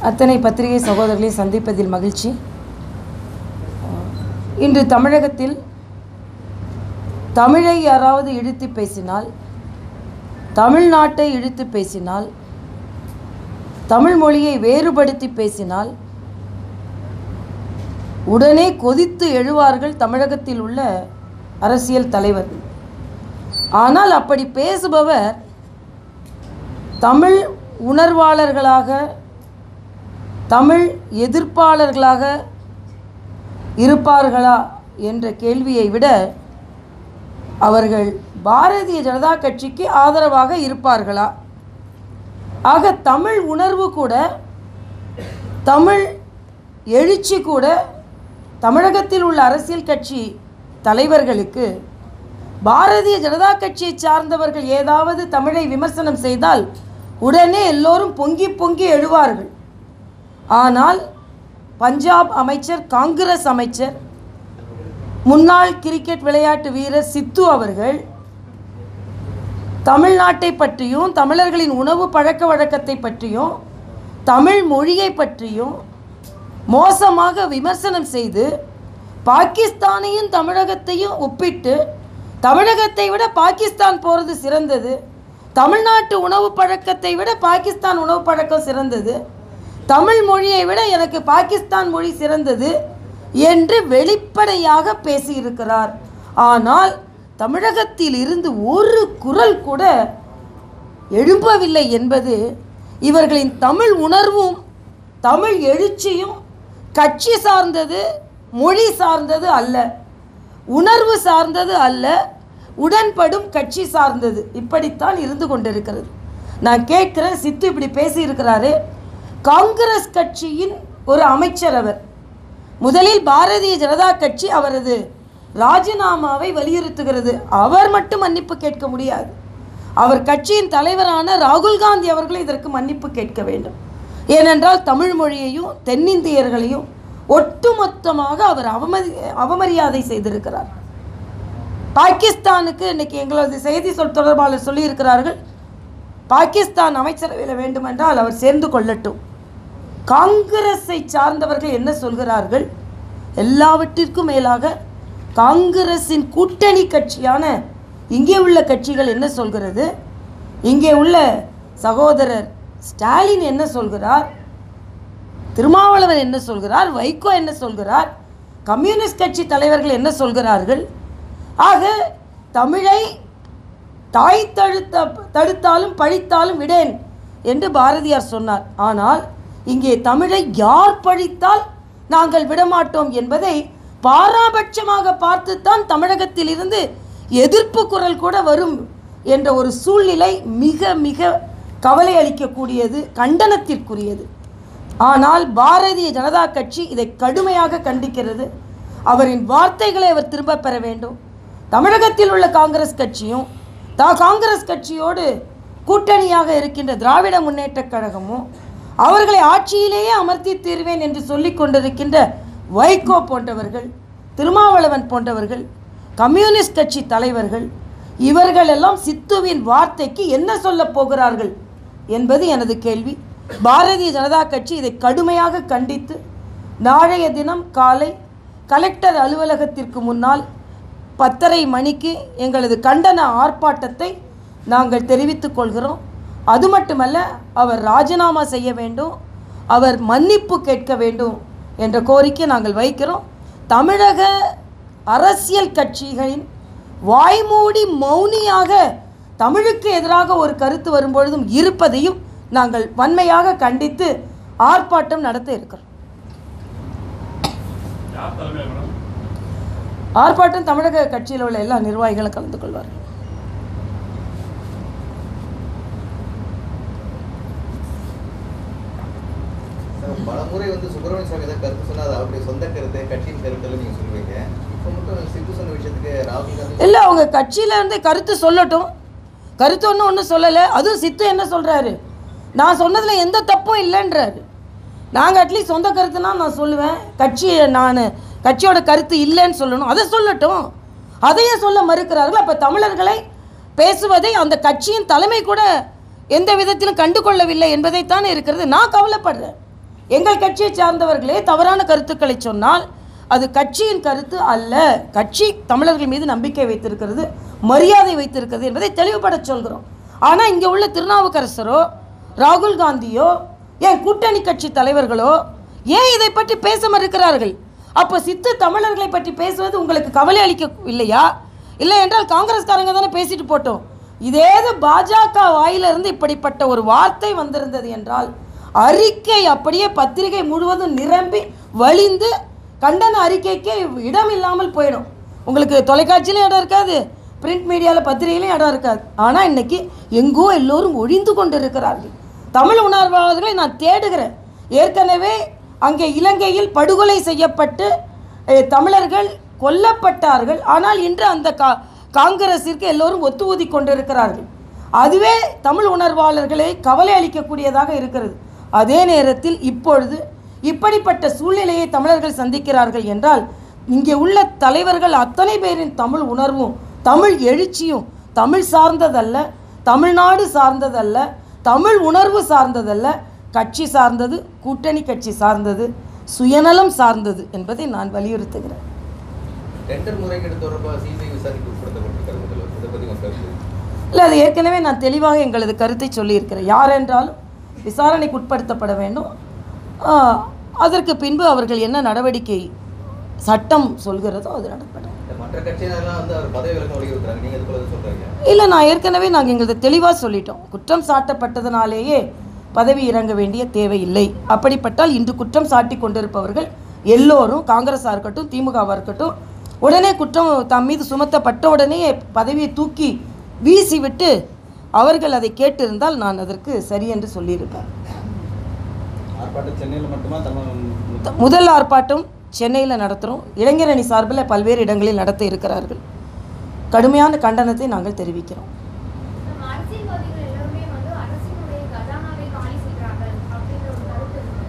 அத்தனை பத்திரிகை சகோதரர்களை சந்திப்பதில் மகிழ்ச்சி இன்று தமிழகத்தில் தமிழை யாராவது இழுத்து பேசினால் தமிழ்நாட்டை இழுத்து பேசினால் தமிழ் மொழியை வேறுபடுத்தி பேசினால் உடனே கொதித்து எழுவார்கள் தமிழகத்தில் உள்ள அரசியல் தலைவர்கள் ஆனால் அப்படி பேசுபவர் தமிழ் உணர்வாளர்களாக தமிழ் எதிர்ப்பாளர்களாக இருப்பார்களா என்ற கேள்வியை விட அவர்கள் பாரதிய ஜனதா கட்சிக்கு ஆதரவாக இருப்பார்களா ஆக தமிழ் உணர்வு கூட தமிழ் எழுச்சி கூட தமிழகத்தில் உள்ள அரசியல் கட்சி தலைவர்களுக்கு பாரதிய ஜனதா கட்சியை சார்ந்தவர்கள் ஏதாவது தமிழை விமர்சனம் செய்தால் உடனே எல்லோரும் பொங்கி பொங்கி எழுவார்கள் ஆனால் பஞ்சாப் அமைச்சர் காங்கிரஸ் அமைச்சர் முன்னாள் கிரிக்கெட் விளையாட்டு வீரர் சித்து அவர்கள் தமிழ்நாட்டை பற்றியும் தமிழர்களின் உணவு பழக்க வழக்கத்தை பற்றியும் தமிழ் மொழியை பற்றியும் மோசமாக விமர்சனம் செய்து பாகிஸ்தானையும் தமிழகத்தையும் ஒப்பிட்டு தமிழகத்தை விட பாகிஸ்தான் போகிறது சிறந்தது தமிழ்நாட்டு உணவு பழக்கத்தை விட பாகிஸ்தான் உணவு பழக்கம் சிறந்தது தமிழ் மொழியை விட எனக்கு பாகிஸ்தான் மொழி சிறந்தது என்று வெளிப்படையாக பேசியிருக்கிறார் ஆனால் தமிழகத்தில் இருந்து ஒரு குரல் கூட எழும்பவில்லை என்பது இவர்களின் தமிழ் உணர்வும் தமிழ் எழுச்சியும் கட்சி சார்ந்தது மொழி சார்ந்தது அல்ல உணர்வு சார்ந்தது அல்ல உடன்படும் கட்சி சார்ந்தது இப்படித்தான் இருந்து கொண்டிருக்கிறது நான் கேட்குறேன் சித்து இப்படி பேசியிருக்கிறாரு காங்கிரஸ் கட்சியின் ஒரு அமைச்சர் அவர் முதலில் பாரதிய ஜனதா கட்சி அவரது ராஜினாமாவை வலியுறுத்துகிறது அவர் மட்டும் மன்னிப்பு கேட்க முடியாது அவர் கட்சியின் தலைவரான ராகுல் காந்தி அவர்கள் இதற்கு மன்னிப்பு கேட்க வேண்டும் ஏனென்றால் தமிழ் மொழியையும் தென்னிந்தியர்களையும் ஒட்டுமொத்தமாக அவர் அவமதி அவமரியாதை செய்திருக்கிறார் பாகிஸ்தானுக்கு இன்னைக்கு எங்களது செய்தி சொல் தொடர்பாளர் சொல்லியிருக்கிறார்கள் பாகிஸ்தான் அமைச்சரவையில் வேண்டுமென்றால் அவர் சேர்ந்து கொள்ளட்டும் காங்கிரஸை சார்ந்தவர்கள் என்ன சொல்கிறார்கள் எல்லாவற்றிற்கும் மேலாக காங்கிரஸின் கூட்டணி கட்சியான இங்கே உள்ள கட்சிகள் என்ன சொல்கிறது இங்கே உள்ள சகோதரர் ஸ்டாலின் என்ன சொல்கிறார் திருமாவளவன் என்ன சொல்கிறார் வைகோ என்ன சொல்கிறார் கம்யூனிஸ்ட் கட்சி தலைவர்கள் என்ன சொல்கிறார்கள் ஆக தமிழை தாய் தடுத்த தடுத்தாலும் பழித்தாலும் விடேன் என்று பாரதியார் சொன்னார் ஆனால் இங்கே தமிழை யார் பழித்தால் நாங்கள் விடமாட்டோம் என்பதை பாராபட்சமாக பார்த்துத்தான் தமிழகத்தில் இருந்து எதிர்ப்பு குரல் கூட வரும் என்ற ஒரு சூழ்நிலை மிக மிக கவலை அளிக்கக்கூடியது கண்டனத்திற்குரியது ஆனால் பாரதிய ஜனதா கட்சி இதை கடுமையாக கண்டிக்கிறது அவரின் வார்த்தைகளை அவர் திரும்ப பெற வேண்டும் தமிழகத்தில் உள்ள காங்கிரஸ் கட்சியும் தா காங்கிரஸ் கட்சியோடு கூட்டணியாக இருக்கின்ற திராவிட முன்னேற்றக் கழகமும் அவர்களை ஆட்சியிலேயே அமர்த்தி தீர்வேன் என்று சொல்லிக் கொண்டிருக்கின்ற வைகோ போன்றவர்கள் திருமாவளவன் போன்றவர்கள் கம்யூனிஸ்ட் கட்சி தலைவர்கள் இவர்கள் எல்லாம் சித்துவின் வார்த்தைக்கு என்ன சொல்லப் போகிறார்கள் என்பது எனது கேள்வி பாரதிய ஜனதா கட்சி இதை கடுமையாக கண்டித்து நாளைய தினம் காலை கலெக்டர் அலுவலகத்திற்கு முன்னால் பத்தரை மணிக்கு எங்களது கண்டன ஆர்ப்பாட்டத்தை நாங்கள் தெரிவித்துக் கொள்கிறோம் அது மட்டுமல்ல அவர் ராஜினாமா செய்ய வேண்டும் அவர் மன்னிப்பு கேட்க வேண்டும் என்ற கோரிக்கை நாங்கள் வைக்கிறோம் தமிழக அரசியல் கட்சிகளின் வாய்மூடி மௌனியாக தமிழுக்கு எதிராக ஒரு கருத்து வரும்பொழுதும் இருப்பதையும் நாங்கள் வன்மையாக கண்டித்து ஆர்ப்பாட்டம் நடத்த இருக்கிறோம் யார் தலைமையில் மேடம் ஆர்ப்பாட்டம் தமிழக கட்சியில் உள்ள எல்லா நிர்வாகிகளும் கலந்து கொள்வார்கள் சார், பலமுறை வந்து சுப்பிரமணிய சுவாமி ஏதாவது கருத்து சொன்னா அது அவருடைய சொந்த கருத்து கட்சியின் கருத்துன்னு நீங்க சொல்லுவீங்க இப்போ மட்டும் சித்து சொன்ன விஷயத்துக்கு ராகுல் காந்தி இல்லை அவங்க கட்சியில இருந்து கருத்து சொல்லட்டும் கருத்து ஒன்றும் ஒன்றும் சொல்லலை அதுவும் சித்து என்ன சொல்கிறாரு நான் சொன்னதில் எந்த தப்பும் இல்லைன்றாரு நாங்கள் அட்லீஸ்ட் சொந்த கருத்துனா நான் சொல்லுவேன் கட்சி நான் கட்சியோட கருத்து இல்லைன்னு சொல்லணும் அதை சொல்லட்டும் அதையே சொல்ல மறுக்கிறார்கள் அப்போ தமிழர்களை பேசுவதை அந்த கட்சியின் தலைமை கூட எந்த விதத்திலும் கண்டு கொள்ளவில்லை என்பதைத்தானே இருக்கிறது நான் கவலைப்படுறேன் எங்கள் கட்சியை சார்ந்தவர்களே தவறான கருத்துக்களை சொன்னால் அது கட்சியின் கருத்து அல்ல கட்சி தமிழர்கள் மீது நம்பிக்கை வைத்திருக்கிறது மரியாதை வைத்திருக்கிறது என்பதை தெளிவுபட சொல்கிறோம் ஆனால் இங்கே உள்ள திருநாவுக்கரசரோ ராகுல் காந்தியோ ஏன் கூட்டணி கட்சி தலைவர்களோ ஏன் இதை பற்றி பேச மறுக்கிறார்கள் அப்போ சித்து தமிழர்களை பற்றி பேசுவது உங்களுக்கு கவலை அளிக்க இல்லையா இல்லை என்றால் காங்கிரஸ்காரங்க தானே பேசிட்டு போட்டோம் இதேது பாஜக வாயிலிருந்து இப்படிப்பட்ட ஒரு வார்த்தை வந்திருந்தது என்றால் அறிக்கை அப்படியே பத்திரிகை முழுவதும் நிரம்பி வழிந்து கண்டன அறிக்கைக்கு இடம் இல்லாமல் போயிடும் உங்களுக்கு தொலைக்காட்சியிலும் இடம் இருக்காது பிரிண்ட் மீடியாவில் பத்திரிகையிலும் இடம் இருக்காது ஆனால் இன்னைக்கு எங்கோ எல்லோரும் ஒழிந்து கொண்டு இருக்கிறார்கள் தமிழ் உணர்வாளர்களை நான் தேடுகிறேன் ஏற்கனவே அங்கே இலங்கையில் படுகொலை செய்யப்பட்டு அஹ், தமிழர்கள் கொல்லப்பட்டார்கள் ஆனால் இன்று அந்த கா காங்கிரஸிற்கு எல்லோரும் ஒத்து ஊதி கொண்டிருக்கிறார்கள் அதுவே தமிழ் உணர்வாளர்களை கவலை அளிக்கக்கூடியதாக இருக்கிறது அதே நேரத்தில் இப்பொழுது இப்படிப்பட்ட சூழ்நிலையை தமிழர்கள் சந்திக்கிறார்கள் என்றால் இங்கே உள்ள தலைவர்கள் அத்தனை பேரின் தமிழ் உணர்வும் தமிழ் எழுச்சியும் தமிழ் சார்ந்ததல்ல தமிழ்நாடு சார்ந்ததல்ல தமிழ் உணர்வு சார்ந்ததல்ல கட்சி சார்ந்தது கூட்டணி கட்சி சார்ந்தது சுயநலம் சார்ந்தது என்பதை நான் வலியுறுத்துகிறேன் டெண்டர் முறைகேடு தொடர்பாக சிபிஐ விசாரணைக்கு உட்படுத்தப்பட்டிருக்காரு முதல்வர் இதை பற்றி உங்கள் கருத்து இல்லை அது ஏற்கனவே நான் தெளிவாக எங்களது கருத்தை சொல்லியிருக்கிறேன் யார் என்றாலும் விசாரணைக்கு உட்படுத்தப்பட வேண்டும் ஆஹ், அதற்கு பின்பு அவர்கள் என்ன நடவடிக்கை சட்டம் சொல்கிறதோ அது நடப்படும் இந்த மற்ற கட்சியினரெல்லாம் வந்து அவர் பதவி விலக வலியுறுத்துறாங்க நீங்கள் இது போல எதுவும் சொல்கிறீங்க இல்லை நான் ஏற்கனவே நாங்கள் எங்களது தெளிவாக சொல்லிட்டோம் குற்றம் சாட்டப்பட்டதனாலேயே பதவி இறங்க வேண்டிய தேவையில்லை அப்படிப்பட்டால் இன்று குற்றம் சாட்டி கொண்டிருப்பவர்கள் எல்லோரும் காங்கிரஸாக இருக்கட்டும் திமுகவாக இருக்கட்டும் உடனே குற்றம் தம் மீது சுமத்தப்பட்ட உடனே பதவியை தூக்கி வீசிவிட்டு அவர்கள் அதை கேட்டிருந்தால் நான் அதற்கு சரி என்று சொல்லியிருப்பேன் ஆர்ப்பாட்டம் சென்னையில் மட்டுமா தமிழ் த- முதல் ஆர்ப்பாட்டம் சென்னையில் நடத்துகிறோம் இளைஞரணி சார்பில் பல்வேறு இடங்களில் நடத்த இருக்கிறார்கள் கடுமையான கண்டனத்தை நாங்கள் தெரிவிக்கிறோம் நம்ம அரசியல்வாதிகள் எல்லாருமே வந்து அரசினுடைய கஜானாவை காலி செய்கிறார்கள் அப்படின்ற ஒரு கருத்து இருக்கு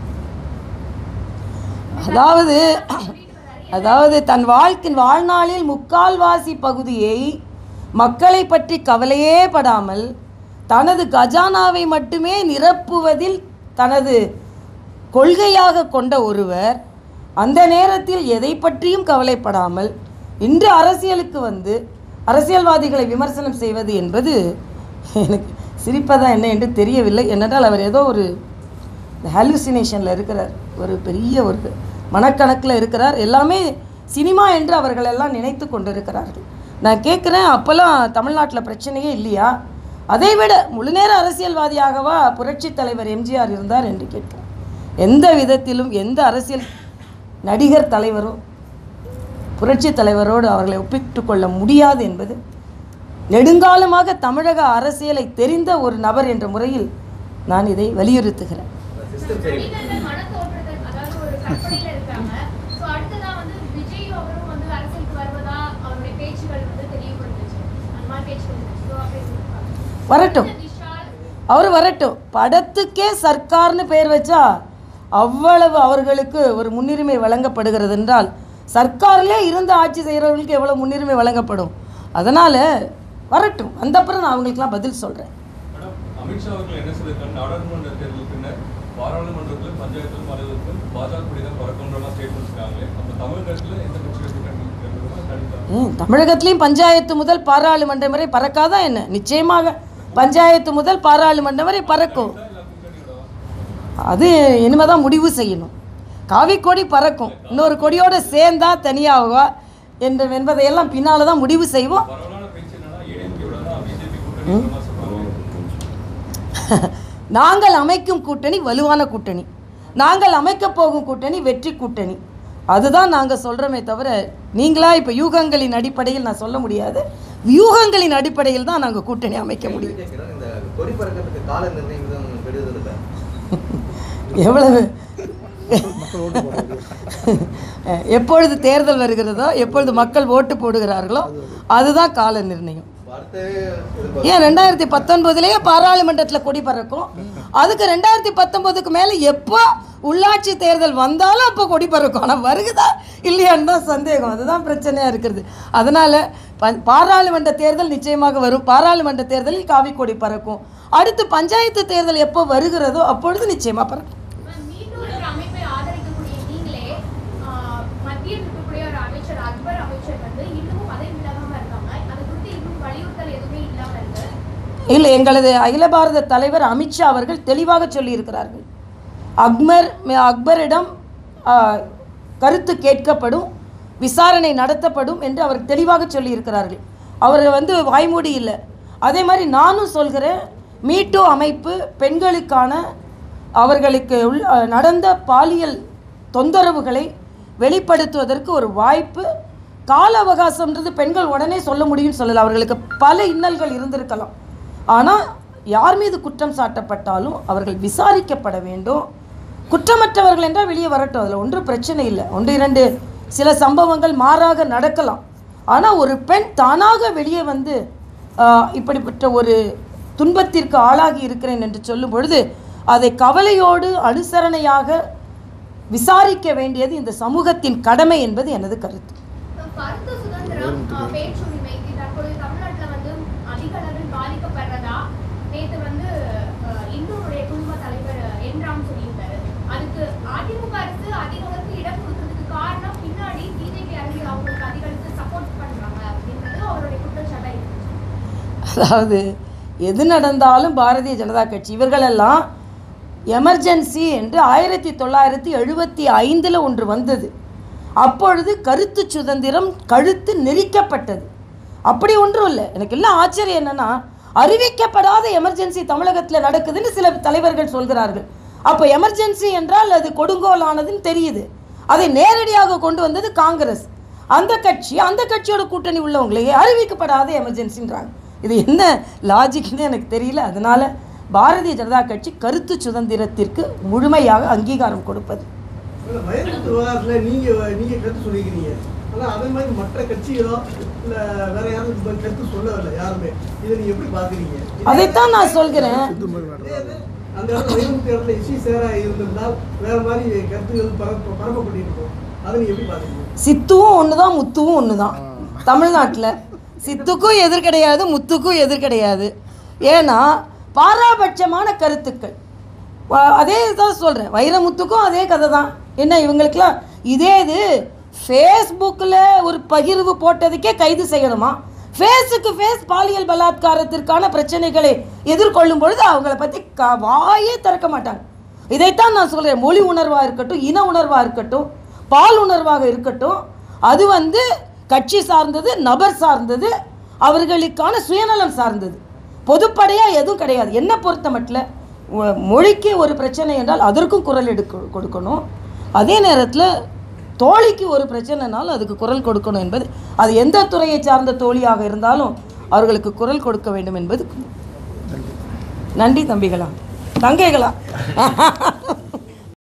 அதாவது அதாவது தன் வாழ்க்கை வாழ்நாளில் முக்கால்வாசி பகுதியை மக்களை பற்றி கவலையே படாமல் தனது கஜானாவை மட்டுமே நிரப்புவதில் தனது கொள்கையாக கொண்ட ஒருவர் அந்த நேரத்தில் எதை பற்றியும் கவலைப்படாமல் இன்று அரசியலுக்கு வந்து அரசியல்வாதிகளை விமர்சனம் செய்வது என்பது எனக்கு சிரிப்பதா என்ன என்று தெரியவில்லை என்னென்றால் அவர் ஏதோ ஒரு இந்த ஹாலுசினேஷனில் இருக்கிறார் ஒரு பெரிய ஒரு மனக்கணக்கில் இருக்கிறார் எல்லாமே சினிமா என்று அவர்கள் எல்லாம் நினைத்து கொண்டிருக்கிறார்கள் நான் கேட்குறேன் அப்போல்லாம் தமிழ்நாட்டில் பிரச்சனையே இல்லையா அதை விட முழுநேர அரசியல்வாதியாகவா புரட்சித் தலைவர் எம்ஜிஆர் இருந்தார் என்று கேட்கிறேன் எந்த விதத்திலும் எந்த அரசியல் நடிகர் தலைவரும் புரட்சித் தலைவரோடு அவர்களை ஒப்பிட்டு கொள்ள முடியாது என்பது நெடுங்காலமாக தமிழக அரசியலை தெரிந்த ஒரு நபர் என்ற முறையில் நான் இதை வலியுறுத்துகிறேன் சிஸ்டம் சரி நடிகர்கள் மனத்தோற்றத்தில் அதாவது ஒரு கற்பனையில இருக்காங்க சோ அடுத்ததா வந்து விஜய் அவரும் வந்து அரசியலுக்கு வருவதா அவருடைய பேச்சுகள் வந்து தெரியப்படுத்துச்சு அந்த மாதிரி பேச்சுகள் இருந்துச்சு So, அப்படி இருக்காங்க. வரட்டும் விஷால் அவர் வரட்டும் படத்துக்கே சர்க்கார்னு பெயர் வச்சா அவ்வளவு அவர்களுக்கு ஒரு முன்னுரிமை வழங்கப்படுகிறது என்றால் சர்க்காரிலே இருந்து ஆட்சி செய்கிறவர்களுக்கு எவ்வளோ முன்னுரிமை வழங்கப்படும் அதனால் வரட்டும் அந்த அப்புறம் நான் அவங்களுக்குலாம் பதில் சொல்கிறேன் மேடம் அமித்ஷா அவர்கள் என்ன சொல்லியிருக்காங்க நாடாளுமன்ற தேர்தல் பின்னர் பாராளுமன்றத்தில் பஞ்சாயத்தில் மாநிலத்தில் பாஜக கொடி தான் பறக்கணும்லாம் ஸ்டேட்மெண்ட் இருக்காங்களே அப்போ தமிழகத்தில் எந்த கட்சிகள் தனித்தா ம், தமிழகத்திலையும் பஞ்சாயத்து முதல் பாராளுமன்றம் வரை பறக்காதா என்ன நிச்சயமாக பஞ்சாயத்து முதல் பாராளுமன்றம் வரை பறக்கும் அது இனிமே தான் முடிவு செய்யணும் காவி கொடி பறக்கும் இன்னொரு கொடியோடு சேர்ந்தா தனியாகவா என்று என்பதையெல்லாம் பின்னால் தான் முடிவு செய்வோம் பரவலான பேச்சு என்னன்னா ஏடிஎம்கேயோட தான் பிஜேபி கூட்டணி இருக்கிற மாதிரி சொல்றாங்க நாங்கள் அமைக்கும் கூட்டணி வலுவான கூட்டணி நாங்கள் அமைக்கப் போகும் கூட்டணி வெற்றி கூட்டணி அதுதான் நாங்கள் சொல்கிறோமே தவிர நீங்களா இப்போ யூகங்களின் அடிப்படையில் நான் சொல்ல முடியாது வியூகங்களின் அடிப்படையில் தான் நாங்கள் கூட்டணி அமைக்க முடியும் கேள்வி கேட்கிறேன். இந்த கொடி பறக்கிறதுக்கு கால நிர்ணயம் எதுவும் விடுதல் இல்லை எவ்வளவு எப்பொழுது தேர்தல் வருகிறதோ எப்பொழுது மக்கள் ஓட்டு போடுகிறார்களோ அதுதான் கால நிர்ணயம் வார்த்தை இது ஏன் ரெண்டாயிரத்தி பத்தொன்பதுலேயே பாராளுமன்றத்தில் கொடி பறக்கும் அதுக்கு ரெண்டாயிரத்தி பத்தொன்பதுக்கு மேலே எப்போ உள்ளாட்சி தேர்தல் வந்தாலும் அப்போ கொடி பறக்கும் ஆனால் வருகுதா இல்லையான்னு தான் சந்தேகம் அதுதான் பிரச்சனையாக இருக்கிறது அதனால் ப பாராளுமன்ற தேர்தல் நிச்சயமாக வரும் பாராளுமன்ற தேர்தலில் காவி கொடி பறக்கும் அடுத்து பஞ்சாயத்து தேர்தல் எப்போ வருகிறதோ அப்பொழுது நிச்சயமாக பறக்கும் மேம், நீட் இல்லை எங்களது அகில பாரத தலைவர் அமித்ஷா அவர்கள் தெளிவாக சொல்லியிருக்கிறார்கள் அக்பர் அக்பரிடம் ஆ, கருத்து கேட்கப்படும் விசாரணை நடத்தப்படும் என்று அவர் தெளிவாக சொல்லியிருக்கிறார்கள் அவர் வந்து வாய்மூடி இல்லை அதே மாதிரி நானும் சொல்கிறேன் மீட்டோ அமைப்பு பெண்களுக்கான அவர்களுக்கு உள் அ, நடந்த பாலியல் தொந்தரவுகளை வெளிப்படுத்துவதற்கு ஒரு வாய்ப்பு கால அவகாசம்ன்றது பெண்கள் உடனே சொல்ல முடியும்னு சொல்லலை அவர்களுக்கு பல இன்னல்கள் இருந்திருக்கலாம் ஆனால் யார் மீது குற்றம் சாட்டப்பட்டாலும் அவர்கள் விசாரிக்கப்பட வேண்டும் குற்றமற்றவர்கள் என்றால் வெளியே வரட்டும் அதில் ஒன்றும் பிரச்சனை இல்லை ஒன்று இரண்டு சில சம்பவங்கள் மாறாக நடக்கலாம் ஆனால் ஒரு பெண் தானாக வெளியே வந்து ஆஹ், இப்படிப்பட்ட ஒரு துன்பத்திற்கு ஆளாகி இருக்கிறேன் என்று சொல்லும் பொழுது அதை கவலையோடு அனுசரணையாக விசாரிக்க வேண்டியது இந்த சமூகத்தின் கடமை என்பது எனது கருத்து கருத்து சுதந்திரம் அஹ், பேச்சுரிமை இது தற்பொழுது தமிழ்நாட்டுல வந்து அதிக அளவில் பாதிக்கப்படுறதா நேத்து வந்து அஹ், இந்துவுடைய குடும்ப தலைவர் என் ராம் சொல்லியிருந்தாரு அதுக்கு அதிமுக அரசு அதிக அளவுக்கு இடம் கொடுத்ததுக்கு காரணம் பின்னாடி பிஜேபி அரசு அவங்களுக்கு அதிக அளவுக்கு சப்போர்ட் பண்றாங்க அப்படின்றது அவருடைய குற்றச்சாட்டா இருக்கு அதாவது எது நடந்தாலும் பாரதிய ஜனதா கட்சி இவர்களெல்லாம் எமர்ஜென்சி என்று ஆயிரத்தி தொள்ளாயிரத்தி எழுபத்தி ஐந்தில் ஒன்று வந்தது அப்பொழுது கருத்து சுதந்திரம் கழுத்து நெரிக்கப்பட்டது அப்படி ஒன்றும் இல்லை எனக்கு எல்லாம் ஆச்சரியம் என்னன்னா அறிவிக்கப்படாத எமர்ஜென்சி தமிழகத்தில் நடக்குதுன்னு சில தலைவர்கள் சொல்கிறார்கள் அப்போ எமர்ஜென்சி என்றால் அது கொடுங்கோலானதுன்னு தெரியுது அதை நேரடியாக கொண்டு வந்தது காங்கிரஸ் அந்த கட்சி அந்த கட்சியோட கூட்டணி உள்ளவங்களையே அறிவிக்கப்படாத எமர்ஜென்சின்றாங்க இது என்ன லாஜிக்னு எனக்கு தெரியல அதனால பாரதிய ஜனதா கட்சி கருத்து சுதந்திரத்திற்கு முழுமையாக அங்கீகாரம் கொடுப்பது இல்ல, வைரமுத்து விவகாரத்துல நீங்க நீங்க கருத்து சொல்லிக்கிறீங்க ஆனா அதே மாதிரி மற்ற கட்சிகளோ இல்ல வேற யாரும் இந்த மாதிரி கருத்து சொல்லவில்லை யாருமே இதை நீங்க எப்படி பாக்குறீங்க அதைத்தான் நான் சொல்கிறேன் இதே இது, அந்த இடத்துல வைரமுத்து இடத்துல இசி சேரா இருந்திருந்தால் வேற மாதிரி கருத்துகள் பரப்ப பரப்பப்பட்டு இருக்கும் அதை நீங்க எப்படி பாக்குறீங்க சித்துவும் ஒன்று தான் முத்துவும் ஒன்று தான் தமிழ்நாட்டில் சித்துக்கும் எதிர் கிடையாது முத்துக்கும் எதிர் கிடையாது ஏன்னா பாராபட்சமான கருத்துக்கள் வ- அதே தான் சொல்கிறேன் வைரமுத்துக்கும் அதே கதை தான் என்ன இவங்களுக்கெல்லாம் இதே இது ஃபேஸ்புக்கில் ஒரு பகிர்வு போட்டதுக்கே கைது செய்யணுமா ஃபேஸுக்கு ஃபேஸ் பாலியல் பலாத்காரத்திற்கான பிரச்சனைகளை எதிர்கொள்ளும் பொழுது அவங்கள பற்றி க வாயே திறக்க மாட்டாங்க இதைத்தான் நான் சொல்கிறேன் மொழி உணர்வாக இருக்கட்டும் இன உணர்வாக இருக்கட்டும் பால் உணர்வாக இருக்கட்டும் அது வந்து கட்சி சார்ந்தது நபர் சார்ந்தது அவர்களுக்கான சுயநலம் சார்ந்தது பொதுப்படையாக எதுவும் கிடையாது என்ன பொறுத்த மட்டும் ஒ- மொழிக்கு ஒரு பிரச்சனை என்றால் அதற்கும் குரல் எடுக்க கொடுக்கணும் அதே நேரத்தில் தோழிக்கு ஒரு பிரச்சனைனாலும் அதுக்கு குரல் கொடுக்கணும் என்பது அது எந்த துறையை சார்ந்த தோழியாக இருந்தாலும் அவர்களுக்கு குரல் கொடுக்க வேண்டும் என்பது நன்றி தம்பிகளா தங்கைகளா